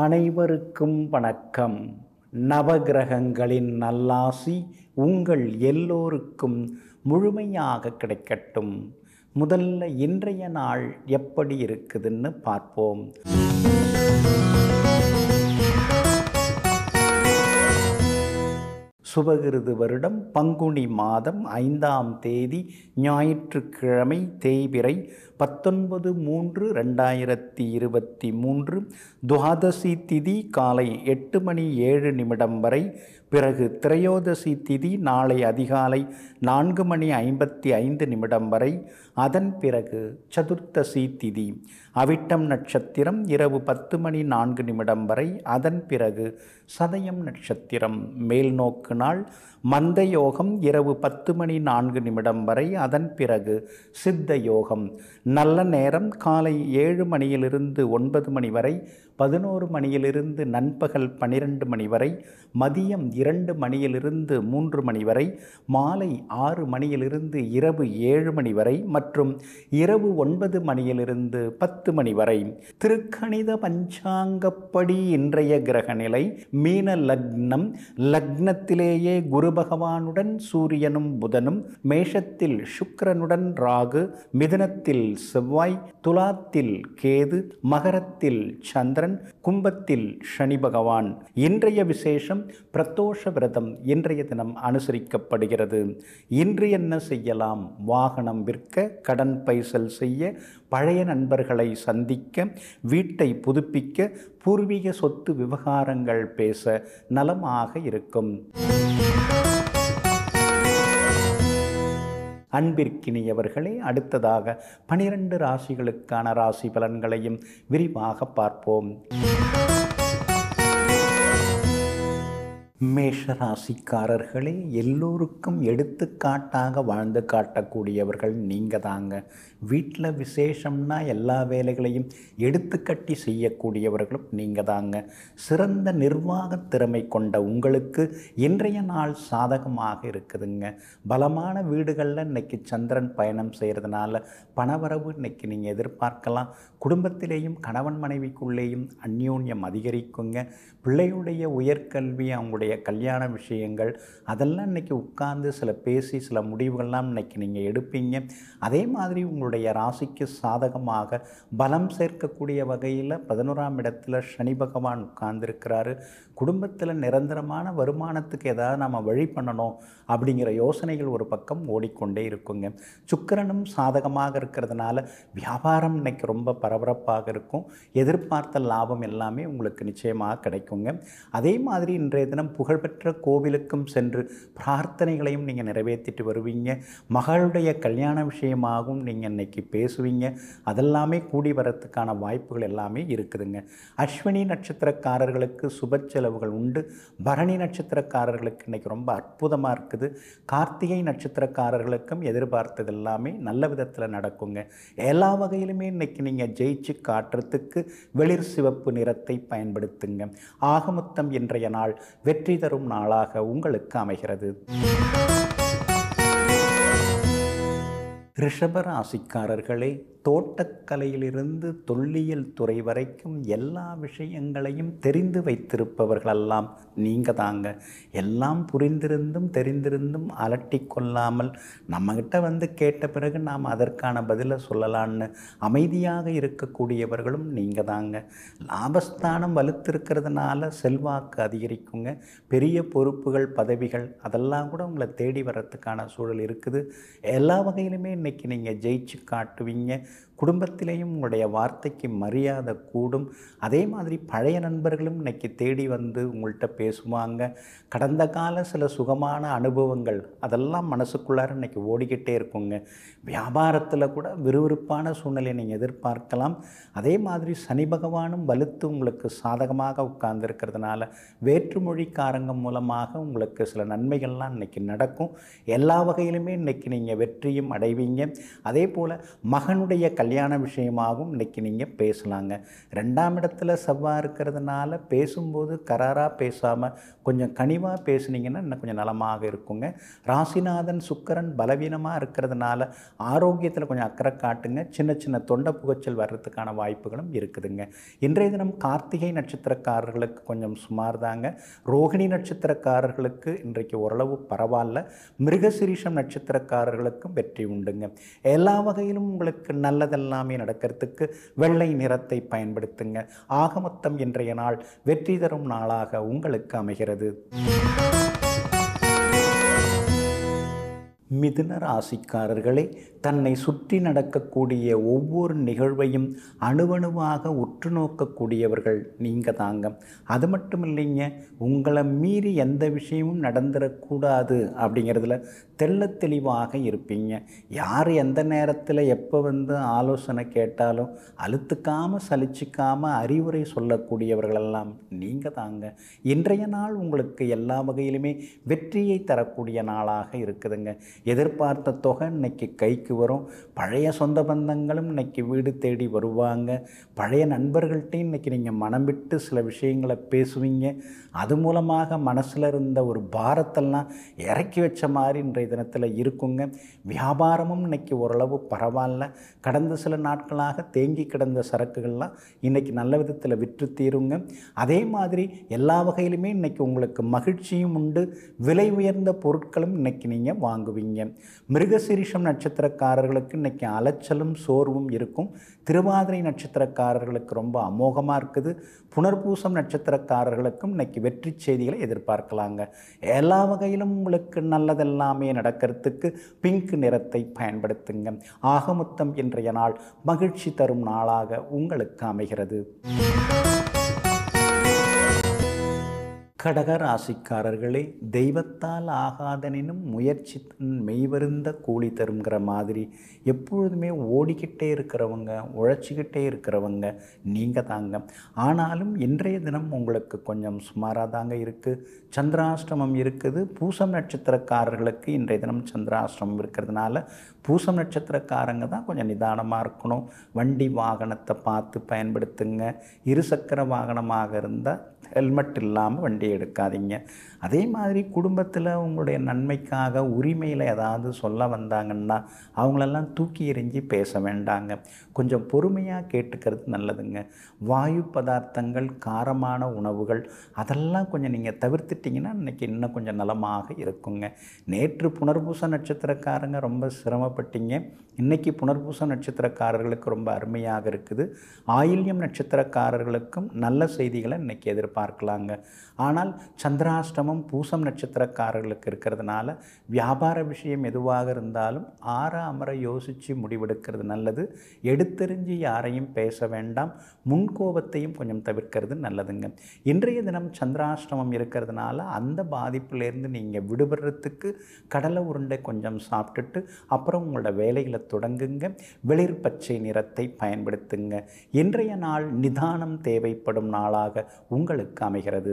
அனைவருக்கும் வணக்கம் நவகிரகங்களின் நல்லாசி உங்கள் எல்லோருக்கும் முழுமையாக கிடைக்கட்டும் முதல்ல இன்றைய நாள் எப்படி இருக்குதுன்னு பார்ப்போம் சுபகிருது வருடம் பங்குனி மாதம் ஐந்தாம் தேதி ஞாயிற்றுக்கிழமை தேய்பிறை பத்தொன்பது மூன்று ரெண்டாயிரத்தி இருபத்தி மூன்று துவாதசி திதி காலை எட்டு மணி ஏழு நிமிடம் வரை பிறகு திரையோதசி திதி நாளை அதிகாலை நான்கு மணி ஐம்பத்தி ஐந்து நிமிடம் வரை அதன் பிறகு சதுர்த்தசி திதி அவிட்டம் நட்சத்திரம் இரவு பத்து மணி நான்கு நிமிடம் வரை அதன் பிறகு சதயம் நட்சத்திரம் மேல் நோக்கு நாள் மந்த யோகம் இரவு பத்து மணி நான்கு நிமிடம் வரை அதன் பிறகு சித்த யோகம் நல்ல நேரம் காலை ஏழு மணியிலிருந்து ஒன்பது மணி வரை பதினோரு மணியிலிருந்து நண்பகல் பன்னிரெண்டு மணி வரை மதியம் இரண்டு மணியிலிருந்து மூன்று மணி வரை மாலை ஆறு மணியிலிருந்து இரவு ஏழு மணி வரை மற்றும் இரவு ஒன்பது மணியிலிருந்து பத்து மணி வரை திருக்கணித பஞ்சாங்கப்படி இன்றைய கிரக நிலை மீன லக்னம் லக்னத்திலேயே குரு பகவானுடன் சூரியனும் புதனும் மேஷத்தில் சுக்கிரனுடன் ராகு மிதுனத்தில் செவ்வாய் துலாத்தில் கேது மகரத்தில் சந்திரன் கும்பத்தில் சனி பகவான் இன்றைய விசேஷம் பிரதோஷ விரதம் இன்றைய தினம் அனுசரிக்கப்படுகிறது இன்று என்ன செய்யலாம் வாகனம் விற்க கடன் பைசல் செய்ய பழைய நண்பர்களை சந்திக்க வீட்டை புதுப்பிக்க பூர்வீக சொத்து விவகாரங்கள் பேச நலமாக இருக்கும் அன்பிற்கினியவர்களே அடுத்ததாக பனிரெண்டு ராசிகளுக்கான ராசி பலன்களையும் விரிவாக பார்ப்போம் மேஷ ராசிக்காரர்களே எல்லோருக்கும் எடுத்துக்காட்டாக வாழ்ந்து காட்டக்கூடியவர்கள் நீங்கள் தாங்க வீட்டில் விசேஷம்னா எல்லா வேலைகளையும் எடுத்துக்கட்டி செய்யக்கூடியவர்களும் நீங்கள் தாங்க சிறந்த நிர்வாக திறமை கொண்ட உங்களுக்கு இன்றைய நாள் சாதகமாக இருக்குதுங்க பலமான வீடுகளில் இன்னைக்கு சந்திரன் பயணம் செய்கிறதுனால பணவரவு இன்னைக்கு நீங்கள் எதிர்பார்க்கலாம் குடும்பத்திலேயும் கணவன் மனைவிக்குள்ளேயும் அந்யோன்யம் அதிகரிக்குங்க பிள்ளையுடைய உயர்கல்வி அவங்களுடைய கல்யாண விஷயங்கள் அதெல்லாம் இன்றைக்கி உட்கார்ந்து சில பேசி சில முடிவுகள்லாம் இன்றைக்கி நீங்கள் எடுப்பீங்க அதே மாதிரி உங்களுடைய ராசிக்கு சாதகமாக பலம் சேர்க்கக்கூடிய வகையில் பதினோராம் இடத்துல சனி பகவான் உட்கார்ந்துருக்கிறாரு குடும்பத்தில் நிரந்தரமான வருமானத்துக்கு ஏதாவது நம்ம வழி பண்ணணும் அப்படிங்கிற யோசனைகள் ஒரு பக்கம் ஓடிக்கொண்டே இருக்குங்க சுக்கிரனும் சாதகமாக இருக்கிறதுனால வியாபாரம் இன்னைக்கு ரொம்ப பரபரப்பாக இருக்கும் எதிர்பார்த்த லாபம் எல்லாமே உங்களுக்கு நிச்சயமாக கிடைக்குங்க அதே மாதிரி இன்றைய தினம் புகழ்பெற்ற கோவிலுக்கும் சென்று பிரார்த்தனைகளையும் நீங்கள் நிறைவேற்றிட்டு வருவீங்க மகளுடைய கல்யாண விஷயமாகவும் நீங்கள் இன்னைக்கு பேசுவீங்க அதெல்லாமே கூடி வரத்துக்கான வாய்ப்புகள் எல்லாமே இருக்குதுங்க அஸ்வினி நட்சத்திரக்காரர்களுக்கு சுப செலவுகள் உண்டு பரணி நட்சத்திரக்காரர்களுக்கு இன்னைக்கு ரொம்ப அற்புதமாக இருக்குது கார்த்திகை நட்சத்திரக்காரர்களுக்கும் எதிர்பார்த்தது எல்லாமே நல்ல விதத்தில் நடக்குங்க எல்லா வகையிலுமே இன்னைக்கு நீங்கள் ஜெயிச்சு காட்டுறதுக்கு வெளிர் சிவப்பு நிறத்தை பயன்படுத்துங்க ஆகமொத்தம் இன்றைய நாள் வெற்றி தரும் நாளாக உங்களுக்கு அமைகிறது ரிஷபராசிக்காரர்களே தோட்டக்கலையிலிருந்து தொல்லியல் துறை வரைக்கும் எல்லா விஷயங்களையும் தெரிந்து வைத்திருப்பவர்களெல்லாம் நீங்கள் தாங்க எல்லாம் புரிந்திருந்தும் தெரிந்திருந்தும் அலட்டி கொள்ளாமல் நம்மக்கிட்ட வந்து கேட்ட பிறகு நாம் அதற்கான பதிலை சொல்லலான்னு அமைதியாக இருக்கக்கூடியவர்களும் நீங்கள் தாங்க லாபஸ்தானம் வலுத்திருக்கிறதுனால செல்வாக்கு அதிகரிக்குங்க பெரிய பொறுப்புகள் பதவிகள் அதெல்லாம் கூட உங்களை தேடி வர்றதுக்கான சூழல் இருக்குது எல்லா வகையிலுமே இன்றைக்கி நீங்கள் ஜெயிச்சு காட்டுவீங்க குடும்பத்திலேயும் உங்களுடைய வார்த்தைக்கு மரியாதை கூடும் அதே மாதிரி பழைய நண்பர்களும் இன்னைக்கு தேடி வந்து உங்கள்கிட்ட பேசுவாங்க கடந்த கால சில சுகமான அனுபவங்கள் அதெல்லாம் மனசுக்குள்ளார இன்னைக்கு ஓடிக்கிட்டே இருக்குங்க வியாபாரத்தில் கூட விறுவிறுப்பான சூழ்நிலையை நீங்கள் எதிர்பார்க்கலாம் அதே மாதிரி சனி பகவானும் வலுத்து உங்களுக்கு சாதகமாக உட்கார்ந்துருக்கிறதுனால வேற்றுமொழிக்காரங்க மூலமாக உங்களுக்கு சில நன்மைகள்லாம் இன்னைக்கு நடக்கும் எல்லா வகையிலுமே இன்னைக்கு நீங்கள் வெற்றியும் அடைவீங்க அதே போல் மகனுடைய கல்யாண விஷயமாகவும் இன்றைக்கி நீங்கள் பேசலாங்க ரெண்டாம் இடத்துல செவ்வாய் இருக்கிறதுனால பேசும்போது கராராக பேசாமல் கொஞ்சம் கனிவாக பேசுனீங்கன்னா இன்னும் கொஞ்சம் நலமாக இருக்குங்க ராசிநாதன் சுக்கரன் பலவீனமாக இருக்கிறதுனால ஆரோக்கியத்தில் கொஞ்சம் அக்கறை காட்டுங்க சின்ன சின்ன தொண்டை புகைச்சல் வர்றதுக்கான வாய்ப்புகளும் இருக்குதுங்க இன்றைய தினம் கார்த்திகை நட்சத்திரக்காரர்களுக்கு கொஞ்சம் சுமார் தாங்க ரோகிணி நட்சத்திரக்காரர்களுக்கு இன்றைக்கு ஓரளவு பரவாயில்ல மிருகசிரீஷம் நட்சத்திரக்காரர்களுக்கும் வெற்றி உண்டுங்க எல்லா வகையிலும் உங்களுக்கு நல்லதெல்லாமே நடக்கிறதுக்கு வெள்ளை நிறத்தை பயன்படுத்துங்க ஆக மொத்தம் இன்றைய நாள் வெற்றி தரும் நாளாக உங்களுக்கு அமைகிறது மிதுன ராசிக்காரர்களே தன்னை சுற்றி நடக்கக்கூடிய ஒவ்வொரு நிகழ்வையும் அணுவணுவாக உற்று நோக்கக்கூடியவர்கள் நீங்கள் தாங்க அது மட்டும் இல்லைங்க உங்களை மீறி எந்த விஷயமும் நடந்துடக்கூடாது அப்படிங்கிறதுல தெள்ளத் தெளிவாக இருப்பீங்க யார் எந்த நேரத்தில் எப்போ வந்து ஆலோசனை கேட்டாலும் அழுத்துக்காமல் சலிச்சிக்காமல் அறிவுரை சொல்லக்கூடியவர்களெல்லாம் நீங்கள் தாங்க இன்றைய நாள் உங்களுக்கு எல்லா வகையிலுமே வெற்றியை தரக்கூடிய நாளாக இருக்குதுங்க எதிர்பார்த்த தொகை இன்னைக்கு கைக்கு வரும் பழைய சொந்த பந்தங்களும் இன்னைக்கு வீடு தேடி வருவாங்க பழைய நண்பர்கள்ட்டையும் இன்னைக்கு நீங்கள் மனம் விட்டு சில விஷயங்களை பேசுவீங்க அது மூலமாக மனசில் இருந்த ஒரு பாரத்தெல்லாம் இறக்கி வச்ச மாதிரி இன்றைய தினத்தில் இருக்குங்க வியாபாரமும் இன்னைக்கு ஓரளவு பரவாயில்ல கடந்த சில நாட்களாக தேங்கி கிடந்த சரக்குகள்லாம் இன்னைக்கு நல்ல விதத்தில் விற்று தீருங்க அதே மாதிரி எல்லா வகையிலுமே இன்னைக்கு உங்களுக்கு மகிழ்ச்சியும் உண்டு விலை உயர்ந்த பொருட்களும் இன்னைக்கு நீங்கள் வாங்குவீங்க மிருகசிரிஷம் நட்சத்திரக்காரர்களுக்கு இன்னைக்கு அலைச்சலும் சோர்வும் இருக்கும் திருவாதிரை நட்சத்திரக்காரர்களுக்கு ரொம்ப அமோகமாக இருக்குது புனர்பூசம் நட்சத்திரக்காரர்களுக்கும் இன்னைக்கு வெற்றி செய்திகளை எதிர்பார்க்கலாங்க எல்லா வகையிலும் உங்களுக்கு நல்லதெல்லாமே நடக்கிறதுக்கு பிங்க் நிறத்தை பயன்படுத்துங்க ஆகமொத்தம் இன்றைய நாள் மகிழ்ச்சி தரும் நாளாக உங்களுக்கு அமைகிறது கடக ராசிக்காரர்களே தெய்வத்தால் ஆகாதனினும் முயற்சி தன் மெய்வருந்த கூலி தருங்கிற மாதிரி எப்பொழுதுமே ஓடிக்கிட்டே இருக்கிறவங்க உழைச்சிக்கிட்டே இருக்கிறவங்க நீங்கள் தாங்க ஆனாலும் இன்றைய தினம் உங்களுக்கு கொஞ்சம் சுமாராக தாங்க இருக்குது சந்திராஷ்டமம் இருக்குது பூசம் நட்சத்திரக்காரர்களுக்கு இன்றைய தினம் சந்திராஷ்டமம் இருக்கிறதுனால பூசம் நட்சத்திரக்காரங்க தான் கொஞ்சம் நிதானமாக இருக்கணும் வண்டி வாகனத்தை பார்த்து பயன்படுத்துங்க இருசக்கர வாகனமாக இருந்தால் ஹெல்மெட் இல்லாமல் வண்டி எடுக்காதீங்க அதே மாதிரி குடும்பத்தில் உங்களுடைய நன்மைக்காக உரிமையில் ஏதாவது சொல்ல வந்தாங்கன்னா அவங்களெல்லாம் தூக்கி எறிஞ்சி பேச வேண்டாங்க கொஞ்சம் பொறுமையாக கேட்டுக்கிறது நல்லதுங்க வாயு பதார்த்தங்கள் காரமான உணவுகள் அதெல்லாம் கொஞ்சம் நீங்கள் தவிர்த்துட்டிங்கன்னா இன்றைக்கி இன்னும் கொஞ்சம் நலமாக இருக்குங்க நேற்று புனர்பூச நட்சத்திரக்காரங்க ரொம்ப சிரமப்பட்டீங்க இன்றைக்கி புனர்பூச நட்சத்திரக்காரர்களுக்கு ரொம்ப அருமையாக இருக்குது ஆயில்யம் நட்சத்திரக்காரர்களுக்கும் நல்ல செய்திகளை இன்றைக்கி எதிர்பார்க்கலாங்க ஆனால் சந்திராஷ்டமம் பூசம் நட்சத்திரக்காரர்களுக்கு இருக்கிறதுனால வியாபார விஷயம் எதுவாக இருந்தாலும் ஆற அமர யோசித்து முடிவெடுக்கிறது நல்லது எடுத்தெறிஞ்சு யாரையும் பேச வேண்டாம் முன்கோபத்தையும் கொஞ்சம் தவிர்க்கிறது நல்லதுங்க இன்றைய தினம் சந்திராஷ்டமம் இருக்கிறதுனால அந்த பாதிப்பிலேருந்து நீங்கள் விடுபடுறதுக்கு கடலை உருண்டை கொஞ்சம் சாப்பிட்டுட்டு அப்புறம் உங்களோட வேலைகளை தொடங்குங்க வெளிர் பச்சை நிறத்தை பயன்படுத்துங்க இன்றைய நாள் நிதானம் தேவைப்படும் நாளாக உங்களுக்கு அமைகிறது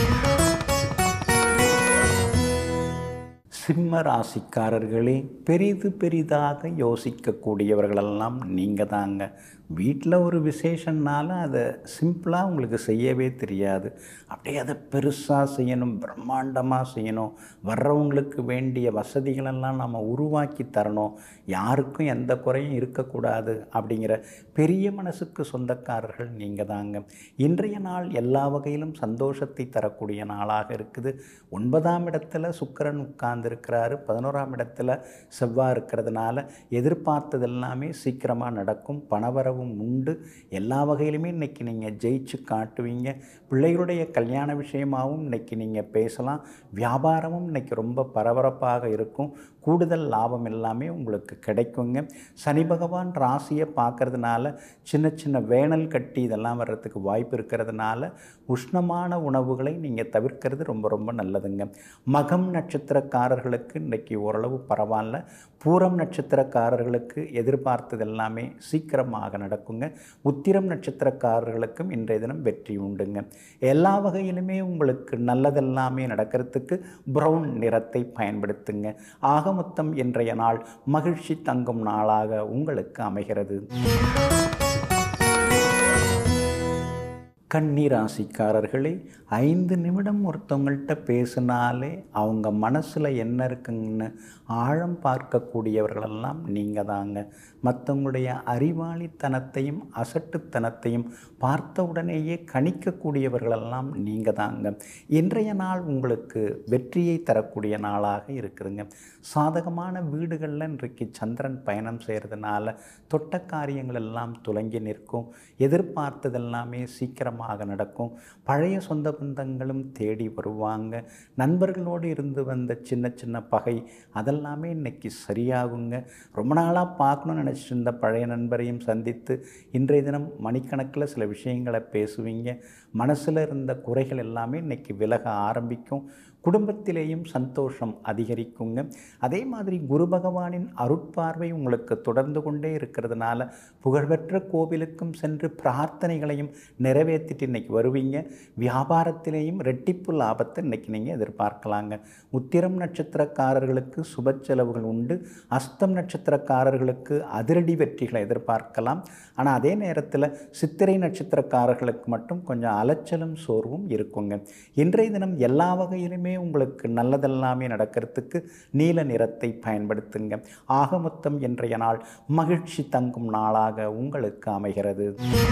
சிம்ம ராசிக்காரர்களே பெரிது பெரிதாக யோசிக்கக்கூடியவர்களெல்லாம் நீங்கள் தாங்க வீட்டில் ஒரு விசேஷம்னால அதை சிம்பிளாக உங்களுக்கு செய்யவே தெரியாது அப்படியே அதை பெருசாக செய்யணும் பிரம்மாண்டமாக செய்யணும் வர்றவங்களுக்கு வேண்டிய வசதிகளெல்லாம் நம்ம உருவாக்கி தரணும் யாருக்கும் எந்த குறையும் இருக்கக்கூடாது அப்படிங்கிற பெரிய மனசுக்கு சொந்தக்காரர்கள் நீங்கள் தாங்க இன்றைய நாள் எல்லா வகையிலும் சந்தோஷத்தை தரக்கூடிய நாளாக இருக்குது ஒன்பதாம் இடத்துல சுக்கரன் உட்கார்ந்துருக்கிறாரு பதினோராம் இடத்துல செவ்வாய் இருக்கிறதுனால எதிர்பார்த்தது எல்லாமே சீக்கிரமாக நடக்கும் பணவரவும் உண்டு எல்லா வகையிலுமே இன்றைக்கி நீங்கள் ஜெயிச்சு காட்டுவீங்க பிள்ளைகளுடைய கல்யாண விஷயமாகவும் இன்றைக்கி நீங்கள் பேசலாம் வியாபாரமும் இன்றைக்கி ரொம்ப பரபரப்பாக இருக்கும் கூடுதல் லாபம் எல்லாமே உங்களுக்கு கிடைக்குங்க சனி பகவான் ராசியை பார்க்கறதுனால சின்ன சின்ன வேனல் கட்டி இதெல்லாம் வர்றதுக்கு வாய்ப்பு இருக்கிறதுனால உஷ்ணமான உணவுகளை நீங்கள் தவிர்க்கிறது ரொம்ப ரொம்ப நல்லதுங்க மகம் நட்சத்திரக்காரர்களுக்கு இன்றைக்கி ஓரளவு பரவாயில்ல பூரம் நட்சத்திரக்காரர்களுக்கு எதிர்பார்த்தது எல்லாமே சீக்கிரமாக நடக்கும் நடக்குங்க உத்திரம் நட்சத்திரக்காரர்களுக்கும் இன்றைய தினம் வெற்றி உண்டுங்க எல்லா வகையிலுமே உங்களுக்கு நல்லதெல்லாமே நடக்கிறதுக்கு ப்ரௌன் நிறத்தை பயன்படுத்துங்க ஆக மொத்தம் இன்றைய நாள் மகிழ்ச்சி தங்கும் நாளாக உங்களுக்கு அமைகிறது கன்னிராசிக்காரர்களே ஐந்து நிமிடம் ஒருத்தவங்கள்ட்ட பேசினாலே அவங்க மனசில் என்ன இருக்குங்கன்னு ஆழம் பார்க்கக்கூடியவர்களெல்லாம் நீங்கள் தாங்க மற்றவங்களுடைய அறிவாளித்தனத்தையும் அசட்டுத்தனத்தையும் பார்த்த உடனேயே கணிக்கக்கூடியவர்களெல்லாம் நீங்கள் தாங்க இன்றைய நாள் உங்களுக்கு வெற்றியை தரக்கூடிய நாளாக இருக்குதுங்க சாதகமான வீடுகளில் இன்றைக்கு சந்திரன் பயணம் செய்கிறதுனால தொட்ட காரியங்கள் எல்லாம் துலங்கி நிற்கும் எதிர்பார்த்ததெல்லாமே சீக்கிரமாக நடக்கும் பழைய சொந்த பந்தங்களும் தேடி வருவாங்க நண்பர்களோடு இருந்து வந்த சின்ன சின்ன பகை அதெல்லாமே இன்னைக்கு சரியாகுங்க ரொம்ப நாளாக பார்க்கணும்னு நினச்சிட்டு இருந்த பழைய நண்பரையும் சந்தித்து இன்றைய தினம் மணிக்கணக்கில் சில விஷயங்களை பேசுவீங்க மனசில் இருந்த குறைகள் எல்லாமே இன்னைக்கு விலக ஆரம்பிக்கும் குடும்பத்திலேயும் சந்தோஷம் அதிகரிக்குங்க அதே மாதிரி குரு பகவானின் அருட்பார்வை உங்களுக்கு தொடர்ந்து கொண்டே இருக்கிறதுனால புகழ்பெற்ற கோவிலுக்கும் சென்று பிரார்த்தனைகளையும் நிறைவேற்றிட்டு இன்னைக்கு வருவீங்க வியாபாரத்திலேயும் ரெட்டிப்பு லாபத்தை இன்னைக்கு நீங்கள் எதிர்பார்க்கலாங்க உத்திரம் நட்சத்திரக்காரர்களுக்கு சுப செலவுகள் உண்டு அஸ்தம் நட்சத்திரக்காரர்களுக்கு அதிரடி வெற்றிகளை எதிர்பார்க்கலாம் ஆனால் அதே நேரத்தில் சித்திரை நட்சத்திரக்காரர்களுக்கு மட்டும் கொஞ்சம் அலைச்சலும் சோர்வும் இருக்குங்க இன்றைய தினம் எல்லா வகையிலுமே உங்களுக்கு நல்லதெல்லாமே நடக்கிறதுக்கு நீல நிறத்தை பயன்படுத்துங்க ஆக மொத்தம் இன்றைய நாள் மகிழ்ச்சி தங்கும் நாளாக உங்களுக்கு அமைகிறது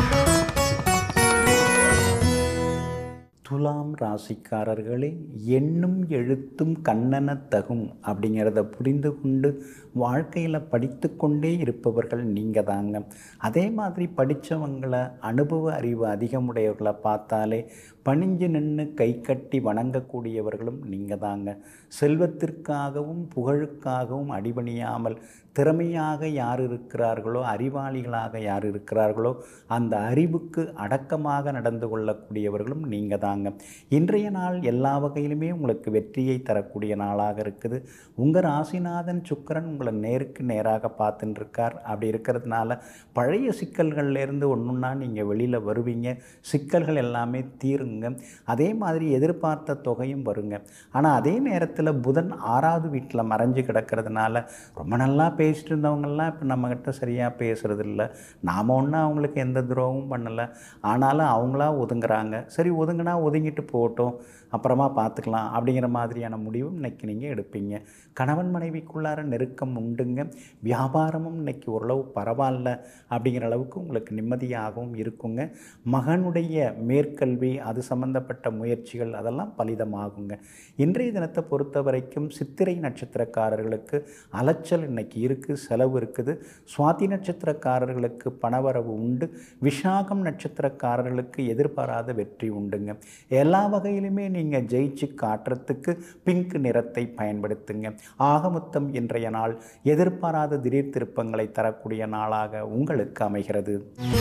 துலாம் ராசிக்காரர்களே எண்ணும் எழுத்தும் கண்ணன தகும் அப்படிங்கிறத புரிந்து கொண்டு வாழ்க்கையில் படித்து கொண்டே இருப்பவர்கள் நீங்கள் தாங்க அதே மாதிரி படித்தவங்களை அனுபவ அறிவு அதிகமுடையவர்களை பார்த்தாலே பணிஞ்சு நின்று கை கட்டி வணங்கக்கூடியவர்களும் நீங்கள் தாங்க செல்வத்திற்காகவும் புகழுக்காகவும் அடிபணியாமல் திறமையாக யார் இருக்கிறார்களோ அறிவாளிகளாக யார் இருக்கிறார்களோ அந்த அறிவுக்கு அடக்கமாக நடந்து கொள்ளக்கூடியவர்களும் நீங்கள் தாங்க இன்றைய நாள் எல்லா வகையிலுமே உங்களுக்கு வெற்றியை தரக்கூடிய நாளாக இருக்குது உங்கள் ராசிநாதன் சுக்கரன் உங்களை நேருக்கு நேராக பார்த்துட்டு இருக்கார் அப்படி இருக்கிறதுனால பழைய சிக்கல்கள்லேருந்து ஒன்றுன்னா நீங்கள் வெளியில் வருவீங்க சிக்கல்கள் எல்லாமே தீருங்க அதே மாதிரி எதிர்பார்த்த தொகையும் வருங்க ஆனால் அதே நேரத்தில் புதன் ஆறாவது வீட்டில் மறைஞ்சு கிடக்கிறதுனால ரொம்ப நல்லா பேசிட்டு இருந்தவங்கெல்லாம் இப்போ நம்மக்கிட்ட சரியாக பேசுகிறது இல்லை நாம் ஒன்றும் அவங்களுக்கு எந்த துரோகமும் பண்ணலை ஆனாலும் அவங்களா ஒதுங்குறாங்க சரி ஒதுங்கினா ஒதுங்கிட்டு போகட்டும் அப்புறமா பார்த்துக்கலாம் அப்படிங்கிற மாதிரியான முடிவும் இன்னைக்கு நீங்கள் எடுப்பீங்க கணவன் மனைவிக்குள்ளார நெருக்கம் உண்டுங்க வியாபாரமும் இன்னைக்கு ஓரளவு பரவாயில்ல அப்படிங்கிற அளவுக்கு உங்களுக்கு நிம்மதியாகவும் இருக்குங்க மகனுடைய மேற்கல்வி அது சம்பந்தப்பட்ட முயற்சிகள் அதெல்லாம் பலிதமாகுங்க இன்றைய தினத்தை பொறுத்த வரைக்கும் சித்திரை நட்சத்திரக்காரர்களுக்கு அலைச்சல் இன்னைக்கு இருக்குது செலவு இருக்குது சுவாதி நட்சத்திரக்காரர்களுக்கு பணவரவு உண்டு விஷாகம் நட்சத்திரக்காரர்களுக்கு எதிர்பாராத வெற்றி உண்டுங்க எல்லா வகையிலுமே நீங்கள் ஜெயிச்சு காட்டுறதுக்கு பிங்க் நிறத்தை பயன்படுத்துங்க ஆக மொத்தம் இன்றைய நாள் எதிர்பாராத திடீர் திருப்பங்களை தரக்கூடிய நாளாக உங்களுக்கு அமைகிறது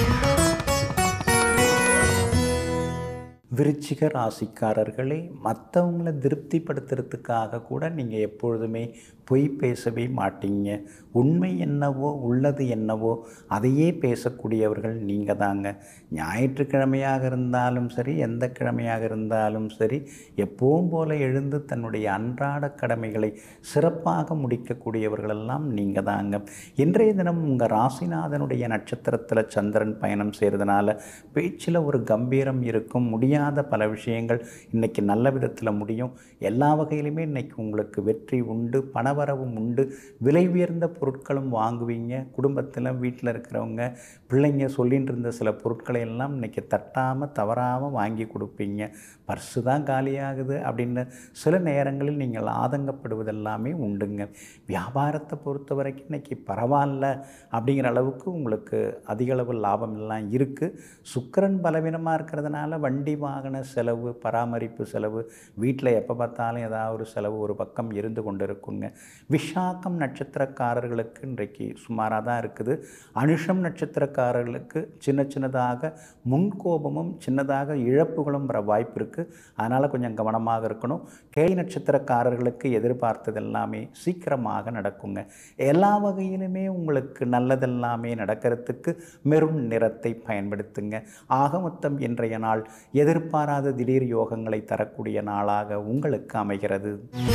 விருச்சிக ராசிக்காரர்களே மற்றவங்கள திருப்திப்படுத்துறதுக்காக கூட நீங்கள் எப்பொழுதுமே பொய் பேசவே மாட்டீங்க உண்மை என்னவோ உள்ளது என்னவோ அதையே பேசக்கூடியவர்கள் நீங்கள் தாங்க ஞாயிற்றுக்கிழமையாக இருந்தாலும் சரி எந்த கிழமையாக இருந்தாலும் சரி எப்பவும் போல எழுந்து தன்னுடைய அன்றாட கடமைகளை சிறப்பாக முடிக்கக்கூடியவர்களெல்லாம் நீங்கள் தாங்க இன்றைய தினம் உங்கள் ராசிநாதனுடைய நட்சத்திரத்தில் சந்திரன் பயணம் செய்கிறதுனால பேச்சில் ஒரு கம்பீரம் இருக்கும் முடியாத பல விஷயங்கள் இன்றைக்கி நல்ல விதத்தில் முடியும் எல்லா வகையிலுமே இன்றைக்கி உங்களுக்கு வெற்றி உண்டு பணவரவும் உண்டு விலை உயர்ந்த பொருட்களும் வாங்குவீங்க குடும்பத்தில் வீட்டில் இருக்கிறவங்க பிள்ளைங்க சொல்லிட்டு இருந்த சில பொருட்களை எல்லாம் இன்றைக்கி தட்டாமல் தவறாமல் வாங்கி கொடுப்பீங்க பர்ஸு தான் காலியாகுது அப்படின்னு சில நேரங்களில் நீங்கள் ஆதங்கப்படுவதெல்லாமே உண்டுங்க வியாபாரத்தை பொறுத்த வரைக்கும் இன்றைக்கி பரவாயில்ல அப்படிங்கிற அளவுக்கு உங்களுக்கு அதிக அளவு லாபம் எல்லாம் இருக்குது சுக்கிரன் பலவீனமாக இருக்கிறதுனால வண்டி வாகன செலவு பராமரிப்பு செலவு வீட்டில் எப்போ பார்த்தாலும் ஏதாவது ஒரு செலவு ஒரு பக்கம் இருந்து கொண்டு இருக்குங்க விஷாக்கம் நட்சத்திரக்காரர்களுக்கு இன்றைக்கு சுமாராக தான் இருக்குது அனுஷம் நட்சத்திரக்காரர்களுக்கு சின்ன சின்னதாக முன்கோபமும் சின்னதாக இழப்புகளும் வர வாய்ப்பு இருக்குது அதனால் கொஞ்சம் கவனமாக இருக்கணும் கேளி நட்சத்திரக்காரர்களுக்கு எதிர்பார்த்தது எல்லாமே சீக்கிரமாக நடக்குங்க எல்லா வகையிலுமே உங்களுக்கு நல்லதெல்லாமே நடக்கிறதுக்கு மெருண் நிறத்தை பயன்படுத்துங்க ஆக மொத்தம் இன்றைய நாள் எதிர்பாராத திடீர் யோகங்களை தரக்கூடிய நாளாக உங்களுக்கு அமைகிறது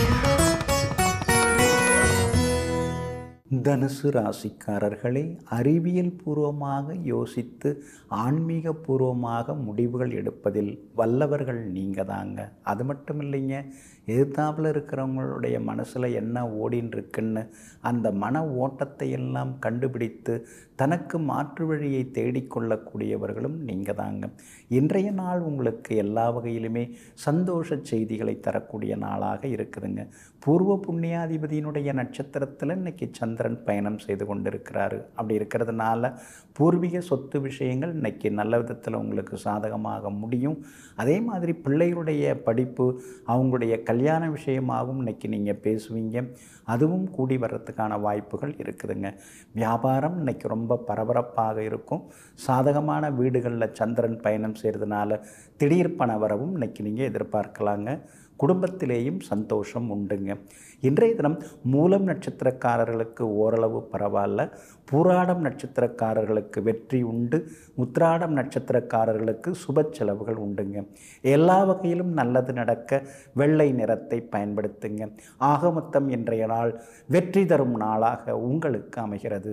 தனுசு ராசிக்காரர்களே அறிவியல் பூர்வமாக யோசித்து ஆன்மீக பூர்வமாக முடிவுகள் எடுப்பதில் வல்லவர்கள் நீங்கள் தாங்க அது மட்டும் இல்லைங்க எதிர்த்தாப்பில் இருக்கிறவங்களுடைய மனசில் என்ன ஓடின்னு இருக்குன்னு அந்த மன ஓட்டத்தை எல்லாம் கண்டுபிடித்து தனக்கு மாற்று வழியை தேடிக்கொள்ளக்கூடியவர்களும் நீங்கள் தாங்க இன்றைய நாள் உங்களுக்கு எல்லா வகையிலுமே சந்தோஷ செய்திகளை தரக்கூடிய நாளாக இருக்குதுங்க பூர்வ புண்ணியாதிபதியினுடைய நட்சத்திரத்தில் இன்னைக்கு சந்திரன் பயணம் செய்து கொண்டிருக்கிறாரு அப்படி இருக்கிறதுனால பூர்வீக சொத்து விஷயங்கள் இன்னைக்கு நல்ல விதத்தில் உங்களுக்கு சாதகமாக முடியும் அதே மாதிரி பிள்ளைகளுடைய படிப்பு அவங்களுடைய கல்யாண விஷயமாகவும் இன்னைக்கு நீங்கள் பேசுவீங்க அதுவும் கூடி வர்றதுக்கான வாய்ப்புகள் இருக்குதுங்க வியாபாரம் இன்னைக்கு ரொம்ப பரபரப்பாக இருக்கும் சாதகமான வீடுகளில் சந்திரன் பயணம் செய்கிறதுனால திடீர் பண வரவும் இன்னைக்கு நீங்கள் எதிர்பார்க்கலாங்க குடும்பத்திலேயும் சந்தோஷம் உண்டுங்க இன்றைய தினம் மூலம் நட்சத்திரக்காரர்களுக்கு ஓரளவு பரவாயில்ல பூராடம் நட்சத்திரக்காரர்களுக்கு வெற்றி உண்டு உத்ராடம் நட்சத்திரக்காரர்களுக்கு சுப செலவுகள் உண்டுங்க எல்லா வகையிலும் நல்லது நடக்க வெள்ளை நிறத்தை பயன்படுத்துங்க ஆக மொத்தம் இன்றைய நாள் வெற்றி தரும் நாளாக உங்களுக்கு அமைகிறது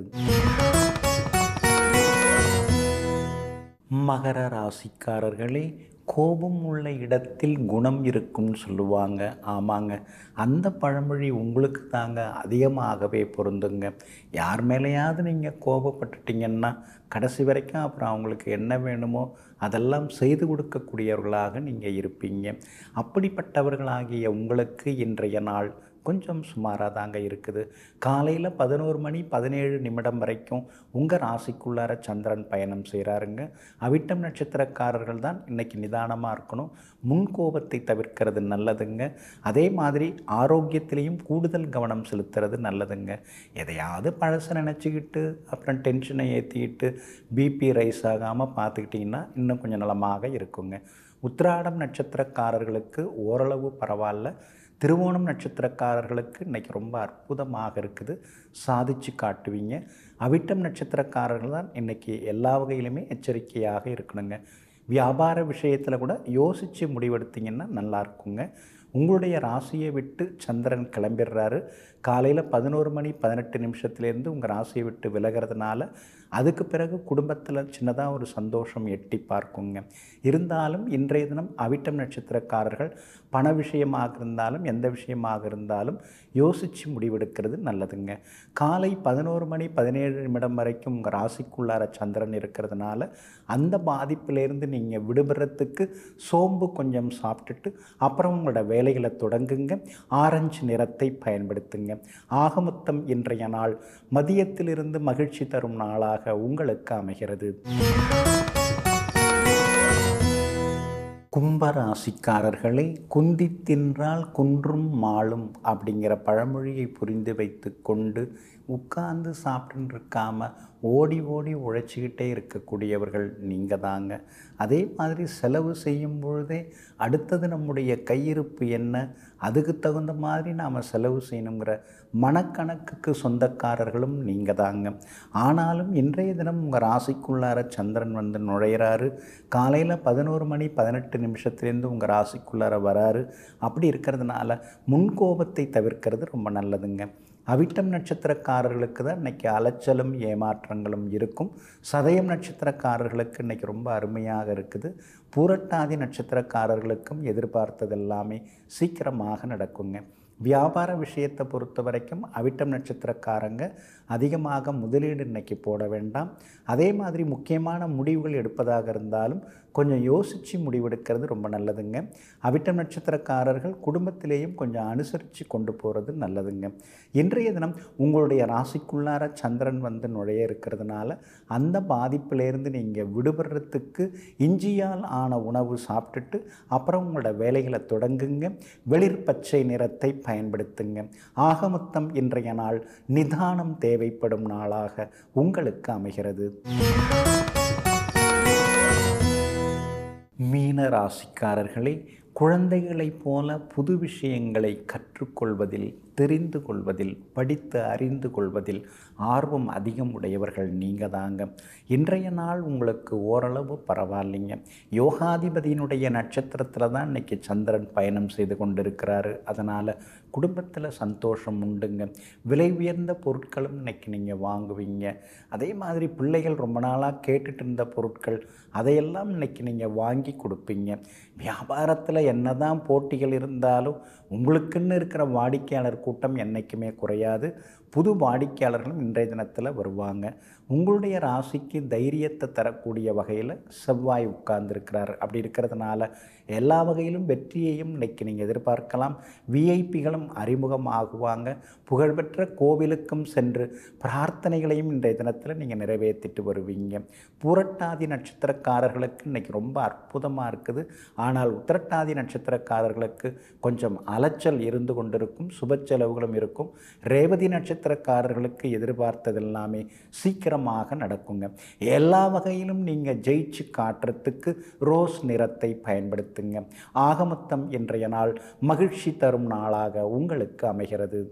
மகர ராசிக்காரர்களே கோபம் உள்ள இடத்தில் குணம் இருக்கும்னு சொல்லுவாங்க ஆமாங்க அந்த பழமொழி உங்களுக்கு தாங்க அதிகமாகவே பொருந்துங்க யார் மேலேயாவது நீங்கள் கோபப்பட்டுட்டீங்கன்னா கடைசி வரைக்கும் அப்புறம் அவங்களுக்கு என்ன வேணுமோ அதெல்லாம் செய்து கொடுக்கக்கூடியவர்களாக நீங்கள் இருப்பீங்க அப்படிப்பட்டவர்களாகிய உங்களுக்கு இன்றைய நாள் கொஞ்சம் சுமாராக தாங்க இருக்குது காலையில் பதினோரு மணி பதினேழு நிமிடம் வரைக்கும் உங்கள் ராசிக்குள்ளார சந்திரன் பயணம் செய்கிறாருங்க அவிட்டம் நட்சத்திரக்காரர்கள் தான் இன்றைக்கி நிதானமாக இருக்கணும் முன்கோபத்தை தவிர்க்கிறது நல்லதுங்க அதே மாதிரி ஆரோக்கியத்திலையும் கூடுதல் கவனம் செலுத்துறது நல்லதுங்க எதையாவது பழசை நினச்சிக்கிட்டு அப்புறம் டென்ஷனை ஏற்றிக்கிட்டு பிபி ரைஸ் ஆகாமல் பார்த்துக்கிட்டிங்கன்னா இன்னும் கொஞ்சம் நலமாக இருக்குங்க உத்திராடம் நட்சத்திரக்காரர்களுக்கு ஓரளவு பரவாயில்ல திருவோணம் நட்சத்திரக்காரர்களுக்கு இன்றைக்கி ரொம்ப அற்புதமாக இருக்குது சாதிச்சு காட்டுவீங்க அவிட்டம் நட்சத்திரக்காரர்கள் தான் இன்றைக்கி எல்லா வகையிலுமே எச்சரிக்கையாக இருக்கணுங்க வியாபார விஷயத்தில் கூட யோசித்து முடிவெடுத்தீங்கன்னா நல்லா இருக்குங்க உங்களுடைய ராசியை விட்டு சந்திரன் கிளம்பிடுறாரு காலையில் பதினோரு மணி பதினெட்டு நிமிஷத்துலேருந்து உங்கள் ராசியை விட்டு விலகிறதுனால அதுக்கு பிறகு குடும்பத்தில் சின்னதாக ஒரு சந்தோஷம் எட்டி பார்க்குங்க இருந்தாலும் இன்றைய தினம் அவிட்டம் நட்சத்திரக்காரர்கள் பண விஷயமாக இருந்தாலும் எந்த விஷயமாக இருந்தாலும் யோசித்து முடிவெடுக்கிறது நல்லதுங்க காலை பதினோரு மணி பதினேழு நிமிடம் வரைக்கும் உங்கள் ராசிக்குள்ளார சந்திரன் இருக்கிறதுனால அந்த பாதிப்பிலேருந்து நீங்கள் விடுபடுறதுக்கு சோம்பு கொஞ்சம் சாப்பிட்டுட்டு அப்புறம் உங்களோட வேலைகளை தொடங்குங்க ஆரஞ்சு நிறத்தை பயன்படுத்துங்க ஆக மொத்தம் இன்றைய நாள் மதியத்திலிருந்து மகிழ்ச்சி தரும் நாளாக உங்களுக்கு அமைகிறது கும்பராசிக்காரர்களே குந்தி தின்றால் குன்றும் மாளும் அப்படிங்கிற பழமொழியை புரிந்து வைத்து கொண்டு உட்கார்ந்து சாப்பிட்டுன்னு இருக்காம ஓடி ஓடி உழைச்சிக்கிட்டே இருக்கக்கூடியவர்கள் நீங்கள் தாங்க அதே மாதிரி செலவு செய்யும் பொழுதே அடுத்தது நம்முடைய கையிருப்பு என்ன அதுக்கு தகுந்த மாதிரி நாம் செலவு செய்யணுங்கிற மனக்கணக்குக்கு சொந்தக்காரர்களும் நீங்கள் தாங்க ஆனாலும் இன்றைய தினம் உங்கள் ராசிக்குள்ளார சந்திரன் வந்து நுழையிறாரு காலையில் பதினோரு மணி பதினெட்டு நிமிஷத்துலேருந்து உங்கள் ராசிக்குள்ளார வராரு அப்படி இருக்கிறதுனால முன்கோபத்தை தவிர்க்கிறது ரொம்ப நல்லதுங்க அவிட்டம் நட்சத்திரக்காரர்களுக்கு தான் இன்றைக்கி அலைச்சலும் ஏமாற்றங்களும் இருக்கும் சதயம் நட்சத்திரக்காரர்களுக்கு இன்றைக்கி ரொம்ப அருமையாக இருக்குது பூரட்டாதி நட்சத்திரக்காரர்களுக்கும் எதிர்பார்த்தது எல்லாமே சீக்கிரமாக நடக்குங்க வியாபார விஷயத்தை பொறுத்த வரைக்கும் அவிட்டம் நட்சத்திரக்காரங்க அதிகமாக முதலீடு இன்னைக்கு போட வேண்டாம் அதே மாதிரி முக்கியமான முடிவுகள் எடுப்பதாக இருந்தாலும் கொஞ்சம் யோசித்து முடிவெடுக்கிறது ரொம்ப நல்லதுங்க அவிட்டம் நட்சத்திரக்காரர்கள் குடும்பத்திலேயும் கொஞ்சம் அனுசரித்து கொண்டு போகிறது நல்லதுங்க இன்றைய தினம் உங்களுடைய ராசிக்குள்ளார சந்திரன் வந்து நுழைய இருக்கிறதுனால அந்த பாதிப்பிலேருந்து நீங்கள் விடுபடுறதுக்கு இஞ்சியால் ஆன உணவு சாப்பிட்டுட்டு அப்புறம் உங்களோட வேலைகளை தொடங்குங்க வெளிர் பச்சை நிறத்தை பயன்படுத்துங்க ஆக மொத்தம் இன்றைய நாள் நிதானம் தேவைப்படும் நாளாக உங்களுக்கு அமைகிறது மீன ராசிக்காரர்களே குழந்தைகளைப் போல புது விஷயங்களை கற்றுக்கொள்வதில் தெரிந்து கொள்வதில் படித்து அறிந்து கொள்வதில் ஆர்வம் அதிகம் உடையவர்கள் நீங்கள் தாங்க இன்றைய நாள் உங்களுக்கு ஓரளவு பரவாயில்லைங்க யோகாதிபதியினுடைய நட்சத்திரத்தில் தான் இன்றைக்கி சந்திரன் பயணம் செய்து கொண்டிருக்கிறாரு அதனால் குடும்பத்தில் சந்தோஷம் உண்டுங்க விலை உயர்ந்த பொருட்களும் இன்றைக்கி நீங்கள் வாங்குவீங்க அதே மாதிரி பிள்ளைகள் ரொம்ப நாளாக கேட்டுட்டு இருந்த பொருட்கள் அதையெல்லாம் இன்றைக்கி நீங்கள் வாங்கி கொடுப்பீங்க வியாபாரத்தில் என்ன தான் போட்டிகள் இருந்தாலும் உங்களுக்குன்னு இருக்கிற வாடிக்கையாளர் கூட்டம் என்றைக்குமே குறையாது புது வாடிக்கையாளர்களும் இன்றைய தினத்தில் வருவாங்க உங்களுடைய ராசிக்கு தைரியத்தை தரக்கூடிய வகையில் செவ்வாய் உட்கார்ந்துருக்கிறார் அப்படி இருக்கிறதுனால எல்லா வகையிலும் வெற்றியையும் இன்னைக்கு நீங்கள் எதிர்பார்க்கலாம் விஐபிகளும் அறிமுகம் ஆகுவாங்க புகழ்பெற்ற கோவிலுக்கும் சென்று பிரார்த்தனைகளையும் இன்றைய தினத்தில் நீங்கள் நிறைவேற்றிட்டு வருவீங்க பூரட்டாதி நட்சத்திரக்காரர்களுக்கு இன்றைக்கி ரொம்ப அற்புதமாக இருக்குது ஆனால் உத்திரட்டாதி நட்சத்திரக்காரர்களுக்கு கொஞ்சம் அலைச்சல் இருந்து கொண்டிருக்கும் சுப செலவுகளும் இருக்கும் ரேவதி நட்சத்திரக்காரர்களுக்கு எதிர்பார்த்தது எல்லாமே சீக்கிரமாக நடக்குங்க எல்லா வகையிலும் நீங்கள் ஜெயிச்சு காட்டுறதுக்கு ரோஸ் நிறத்தை பயன்படுத்துங்க ஆகமொத்தம் இன்றைய நாள் மகிழ்ச்சி தரும் நாளாக உங்களுக்கு அமைகிறது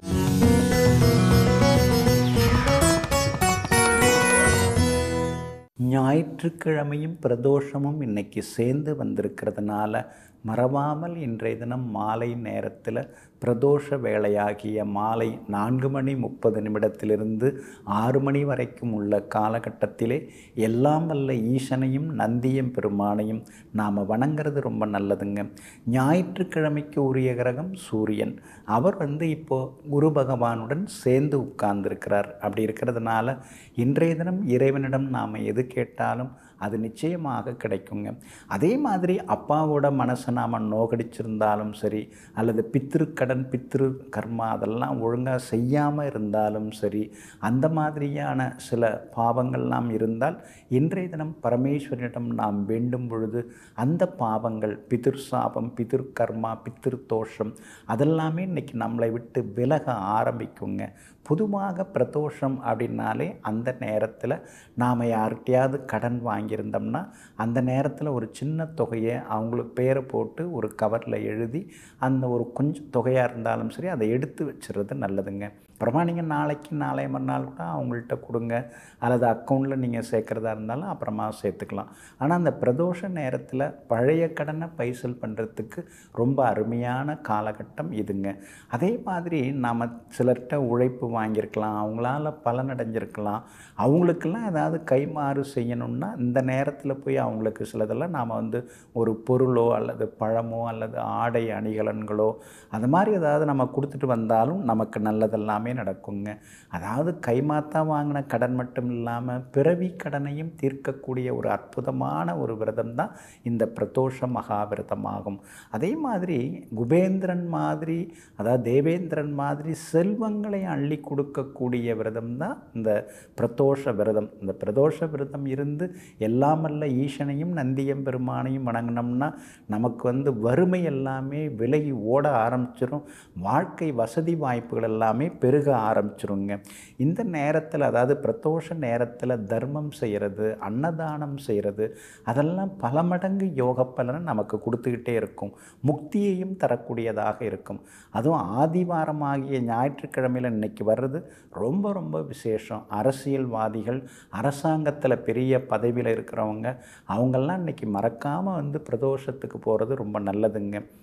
ஞாயிற்றுக்கிழமையும் பிரதோஷமும் இன்னைக்கு சேர்ந்து வந்திருக்கிறதுனால மறவாமல் இன்றைய தினம் மாலை நேரத்தில் பிரதோஷ வேளையாகிய மாலை நான்கு மணி முப்பது நிமிடத்திலிருந்து ஆறு மணி வரைக்கும் உள்ள காலகட்டத்திலே எல்லாம் வல்ல ஈசனையும் நந்தியம் பெருமானையும் நாம் வணங்குறது ரொம்ப நல்லதுங்க ஞாயிற்றுக்கிழமைக்கு உரிய கிரகம் சூரியன் அவர் வந்து இப்போது குரு பகவானுடன் சேர்ந்து உட்கார்ந்துருக்கிறார் அப்படி இருக்கிறதுனால இன்றைய தினம் இறைவனிடம் நாம் எது கேட்டாலும் அது நிச்சயமாக கிடைக்குங்க அதே மாதிரி அப்பாவோட மனசை நாம் நோகடிச்சிருந்தாலும் சரி அல்லது பித்திருக்கடன் பித்திரு கர்மா அதெல்லாம் ஒழுங்காக செய்யாமல் இருந்தாலும் சரி அந்த மாதிரியான சில பாவங்கள்லாம் இருந்தால் இன்றைய தினம் பரமேஸ்வரனிடம் நாம் வேண்டும் பொழுது அந்த பாவங்கள் பிதிர் சாபம் பிதிர் கர்மா பித்திரு தோஷம் அதெல்லாமே இன்னைக்கு நம்மளை விட்டு விலக ஆரம்பிக்குங்க பொதுவாக பிரதோஷம் அப்படின்னாலே அந்த நேரத்தில் நாம் யார்கிட்டையாவது கடன் வாங்கியிருந்தோம்னா அந்த நேரத்தில் ஒரு சின்ன தொகையை அவங்களுக்கு பேரை போட்டு ஒரு கவரில் எழுதி அந்த ஒரு கொஞ்சம் தொகையாக இருந்தாலும் சரி அதை எடுத்து வச்சுறது நல்லதுங்க அப்புறமா நீங்கள் நாளைக்கு நாளை மறுநாள் கூட அவங்கள்ட்ட கொடுங்க அல்லது அக்கௌண்ட்டில் நீங்கள் சேர்க்குறதா இருந்தாலும் அப்புறமா சேர்த்துக்கலாம் ஆனால் அந்த பிரதோஷ நேரத்தில் பழைய கடனை பைசல் பண்ணுறதுக்கு ரொம்ப அருமையான காலகட்டம் இதுங்க அதே மாதிரி நாம் சிலர்கிட்ட உழைப்பு வாங்கியிருக்கலாம் அவங்களால பலனடைஞ்சிருக்கலாம் அவங்களுக்கெல்லாம் ஏதாவது கைமாறு செய்யணும்னா இந்த நேரத்தில் போய் அவங்களுக்கு சிலதெல்லாம் நாம் வந்து ஒரு பொருளோ அல்லது பழமோ அல்லது ஆடை அணிகலன்களோ அந்த மாதிரி ஏதாவது நம்ம கொடுத்துட்டு வந்தாலும் நமக்கு நல்லதெல்லாமே நடக்குங்க அதாவது கைமாத்தா வாங்கின கடன் மட்டும் இல்லாமல் பிறவி கடனையும் தீர்க்கக்கூடிய ஒரு அற்புதமான ஒரு விரதம் தான் இந்த பிரதோஷ மகாவிரதம் ஆகும் அதே மாதிரி குபேந்திரன் மாதிரி அதாவது தேவேந்திரன் மாதிரி செல்வங்களை அள்ளி கொடுக்கக்கூடிய விரதம் தான் இந்த பிரதோஷ விரதம் இந்த பிரதோஷ விரதம் இருந்து எல்லாமல்ல ஈசனையும் நந்தியம் பெருமானையும் வணங்கினோம்னா நமக்கு வந்து வறுமை எல்லாமே விலகி ஓட ஆரம்பிச்சிடும் வாழ்க்கை வசதி வாய்ப்புகள் எல்லாமே பெருக ஆரம்பிச்சிருங்க இந்த நேரத்தில் அதாவது பிரதோஷ நேரத்தில் தர்மம் செய்கிறது அன்னதானம் செய்கிறது அதெல்லாம் பல மடங்கு யோக பலனை நமக்கு கொடுத்துக்கிட்டே இருக்கும் முக்தியையும் தரக்கூடியதாக இருக்கும் அதுவும் ஆதிவாரமாகிய ஞாயிற்றுக்கிழமையில் இன்னைக்கு வர்றது ரொம்ப ரொம்ப விசேஷம் அரசியல்வாதிகள் அரசாங்கத்தில் பெரிய பதவியில் இருக்கிறவங்க அவங்கெல்லாம் இன்னைக்கு மறக்காமல் வந்து பிரதோஷத்துக்கு போகிறது ரொம்ப நல்லதுங்க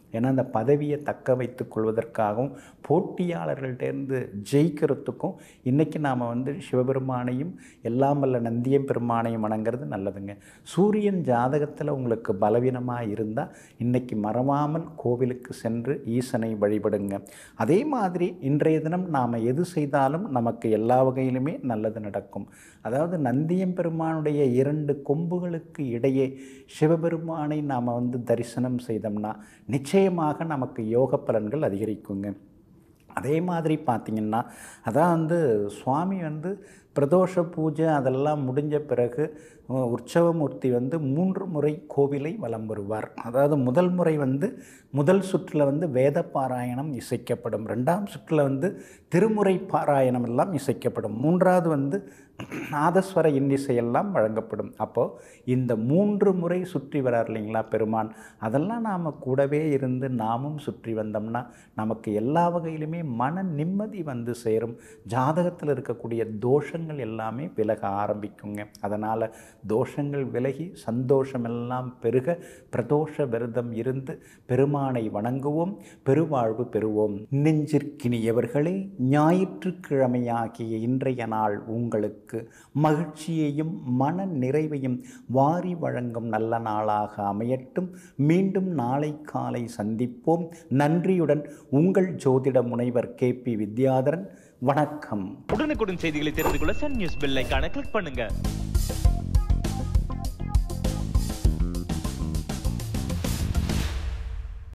ஏன்னா அந்த பதவியை தக்க வைத்துக் கொள்வதற்காகவும் போட்டியாளர்கள்டேருந்து ஜெயிக்கிறதுக்கும் இன்றைக்கி நாம் வந்து சிவபெருமானையும் எல்லாம் வல்ல நந்தியம் பெருமானையும் வணங்குறது நல்லதுங்க சூரியன் ஜாதகத்தில் உங்களுக்கு பலவீனமாக இருந்தால் இன்றைக்கி மறவாமல் கோவிலுக்கு சென்று ஈசனை வழிபடுங்க அதே மாதிரி இன்றைய தினம் நாம் எது செய்தாலும் நமக்கு எல்லா வகையிலுமே நல்லது நடக்கும் அதாவது நந்தியம் பெருமானுடைய இரண்டு கொம்புகளுக்கு இடையே சிவபெருமானை நாம் வந்து தரிசனம் செய்தோம்னா நிச்சயமாக நமக்கு யோக பலன்கள் அதிகரிக்குங்க அதே மாதிரி பார்த்திங்கன்னா அதான் வந்து சுவாமி வந்து பிரதோஷ பூஜை அதெல்லாம் முடிஞ்ச பிறகு உ- உற்சவமூர்த்தி வந்து மூன்று முறை கோவிலை வலம் வருவார் அதாவது முதல் முறை வந்து முதல் சுற்றில் வந்து வேத பாராயணம் இசைக்கப்படும் ரெண்டாம் சுற்றில் வந்து திருமுறை பாராயணம் எல்லாம் இசைக்கப்படும் மூன்றாவது வந்து நாதஸ்வர இன்னிசையெல்லாம் வழங்கப்படும் அப்போது இந்த மூன்று முறை சுற்றி வரார் இல்லைங்களா பெருமான் அதெல்லாம் நாம் கூடவே இருந்து நாமும் சுற்றி வந்தோம்னா நமக்கு எல்லா வகையிலுமே மன நிம்மதி வந்து சேரும் ஜாதகத்தில் இருக்கக்கூடிய தோஷங்கள் எல்லாமே விலக ஆரம்பிக்குங்க அதனால் தோஷங்கள் விலகி சந்தோஷமெல்லாம் பெருக பிரதோஷ விரதம் இருந்து பெருமானை வணங்குவோம் பெருவாழ்வு பெறுவோம் நெஞ்சிற்கினியவர்களே ஞாயிற்றுக்கிழமையாகிய இன்றைய நாள் உங்களுக்கு மகிழ்ச்சியையும் மன நிறைவையும் வாரி வழங்கும் நல்ல நாளாக அமையட்டும் மீண்டும் நாளை காலை சந்திப்போம் நன்றியுடன் உங்கள் ஜோதிட முனைவர் கே பி வித்யாதரன் வணக்கம் உடனுக்குடன் செய்திகளை தெரிந்து கொள்ள சன் நியூஸ் பெல் ஐகானை கிளிக் பண்ணுங்க